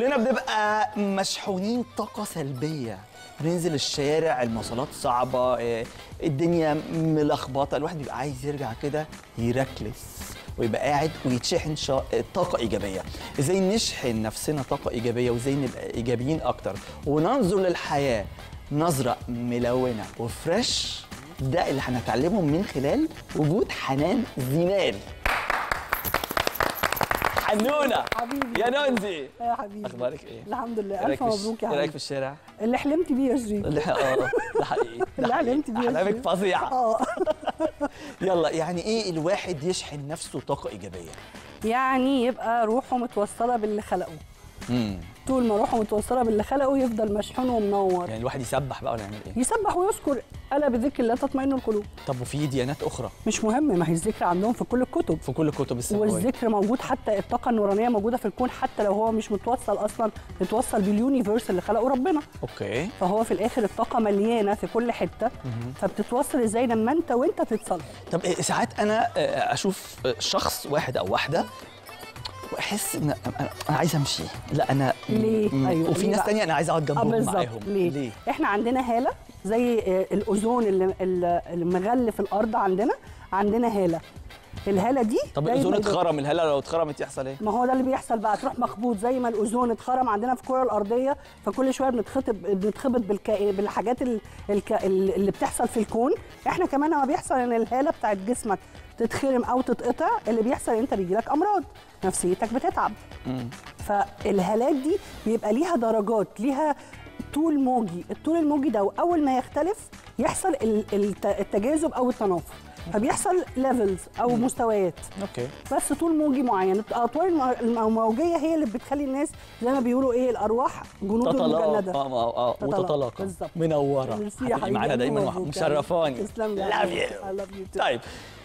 كلنا بنبقى مشحونين طاقة سلبية بننزل الشارع المواصلات صعبة إيه، الدنيا ملخبطة الواحد بيبقى عايز يرجع كده يركلس ويبقى قاعد ويتشحن شا... طاقة إيجابية إزاي نشحن نفسنا طاقة إيجابية وإزاي نبقى إيجابيين أكتر وننظر للحياة نظرة ملونة وفريش ده اللي هنتعلمه من خلال وجود حنان زينال حنونة حبيبي. يا نونزي يا حبيبي أخبارك إيه؟ الحمد لله إيه رأيك الف في الش- مبروك يا إيه رأيك في حبيبي الشارع؟ اللي حلمت بيه يا شريف اللي اه ده حقيقي ده اللي حقيقي. علمت بيه يا احلامك شريف. فظيعه اه يلا يعني ايه الواحد يشحن نفسه طاقه ايجابيه يعني يبقى روحه متوصله باللي خلقه امم طول ما روحه متوصله باللي خلقه يفضل مشحون ومنور يعني الواحد يسبح بقى ولا يعمل ايه يسبح ويذكر الا بذكر الله تطمئن القلوب طب وفي ديانات اخرى مش مهم ما هي الذكر عندهم في كل الكتب في كل الكتب السماويه والذكر موجود حتى الطاقه النورانيه موجوده في الكون حتى لو هو مش متوصل اصلا متوصل باليونيفرس اللي خلقه ربنا اوكي فهو في الاخر الطاقه مليانه في كل حته فبتتوصل ازاي لما انت وانت تتصل طب إيه ساعات انا آه، اشوف آه، شخص واحد او واحده واحس ان انا أنا عايز امشي لا انا ليه؟ مم. أيوة، وفي ليه ناس بقى؟ تانية انا عايز اقعد اه جنبهم بالظبط معاهم ليه؟ ليه احنا عندنا هاله زي آه، الاوزون اللي اللي اللي مغلف الارض عندنا عندنا هاله الهاله دي طب دايماً الاوزون بت- اتخرم الهاله لو اتخرمت يحصل ايه ما هو ده اللي بيحصل بقى تروح مخبوط زي ما الاوزون اتخرم عندنا في الكره الارضيه فكل شويه بنتخطب بنتخبط بالكا... بالحاجات ال... الك... اللي بتحصل في الكون احنا كمان لما بيحصل ان الهاله بتاعت جسمك تتخرم او تتقطع اللي بيحصل انت بيجيلك امراض نفسيتك بتتعب فالهالات دي بيبقى ليها درجات ليها طول موجي الطول الموجي ده اول ما يختلف يحصل ال- الت- التجاذب او التنافر فبيحصل ليفلز او مستويات اوكي بس طول موجي معين الاطوال الم- الموجيه هي اللي بتخلي الناس زي ما بيقولوا ايه الارواح جنود تتلاقى المجنده اه اه اه تتلاقى. وتتلاقى بالظبط. منوره ميرسي يا هتبقي حبيبي معانا ألف دايما مبروك يا مشرفاني حبيبي. تسلم لي يا Love حبيبي. you. I love you too. طيب